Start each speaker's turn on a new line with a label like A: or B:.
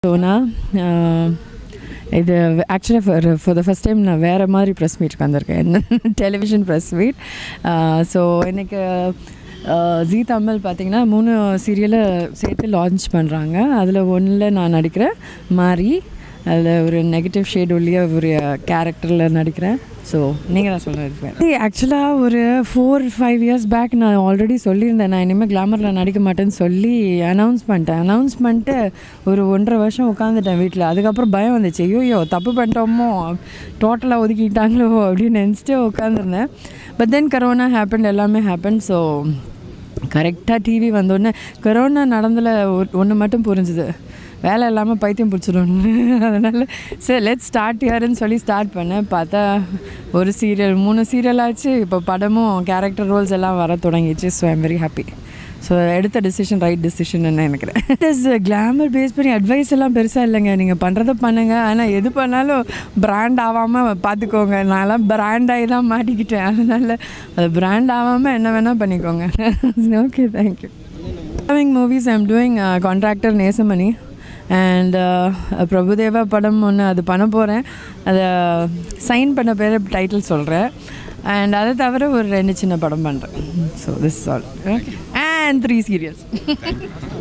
A: சோனா இது ஆக்சுவலாக for for the first time நான் வேறு மாதிரி ப்ரெஸ் மீட்டுக்கு வந்திருக்கேன் டெலிவிஷன் ப்ரெஸ் மீட் ஸோ எனக்கு ஜீ தமிழ் பார்த்தீங்கன்னா மூணு சீரியலை சேர்த்து லான்ச் பண்ணுறாங்க அதில் ஒன்றில் நான் நடிக்கிறேன் மாரி அதில் ஒரு நெகட்டிவ் ஷேட் ஒல்லிய ஒரு கேரக்டரில் நடிக்கிறேன் ஸோ நீங்கள் தான் சொல்லுங்கள் ஆக்சுவலாக ஒரு ஃபோர் ஃபைவ் இயர்ஸ் பேக் நான் ஆல்ரெடி சொல்லியிருந்தேன் நான் இனிமேல் கிளாமரில் நடிக்க மாட்டேன்னு சொல்லி அனௌன்ஸ் பண்ணிட்டேன் அனௌன்ஸ் பண்ணிட்டு ஒரு ஒன்றரை வருஷம் உட்காந்துட்டேன் வீட்டில் அதுக்கப்புறம் பயம் வந்துச்சு ஐயோ தப்பு பண்ணிட்டோமோ டோட்டலாக ஒதுக்கிட்டாங்களோ அப்படின்னு நினச்சிட்டு உட்காந்துருந்தேன் பட் தென் கரோனா ஹேப்பன் எல்லாமே ஹேப்பன் ஸோ கரெக்டாக டிவி வந்தோடனே கொரோனா நடந்தல ஒன்று மட்டும் புரிஞ்சுது வேலை இல்லாமல் பைத்தியம் பிடிச்சிடும் அதனால் சரி லெட் ஸ்டார்ட் இயர்னு சொல்லி ஸ்டார்ட் பண்ணேன் பார்த்தா ஒரு சீரியல் மூணு சீரியல் ஆச்சு இப்போ படமும் கேரக்டர் ரோல்ஸ் எல்லாம் வர தொடங்கிச்சு so I'm very happy so எடுத்த டிசிஷன் ரைட் டிசிஷன் நினைக்கிறேன் இஸ் கிளாமர் பேஸ் பண்ணி அட்வைஸ் எல்லாம் பெருசாக இல்லைங்க நீங்கள் பண்ணுறத பண்ணுங்கள் ஆனால் எது பண்ணாலும் பிராண்ட் ஆகாமல் பார்த்துக்கோங்க நான்லாம் பிராண்ட் ஆகி தான் மாட்டிக்கிட்டேன் அதனால் அது பிராண்ட் ஆகாமல் என்ன வேணால் பண்ணிக்கோங்க okay thank you coming movies I'm doing contractor Nesamani and Prabhudeva படம் ஒன்று அது பண்ண போகிறேன் அதை சைன் பண்ண பேர் டைட்டில் சொல்கிறேன் அண்ட் அதை தவிர ஒரு ரெண்டு சின்ன படம் பண்ணுறேன் so this all okay and three serials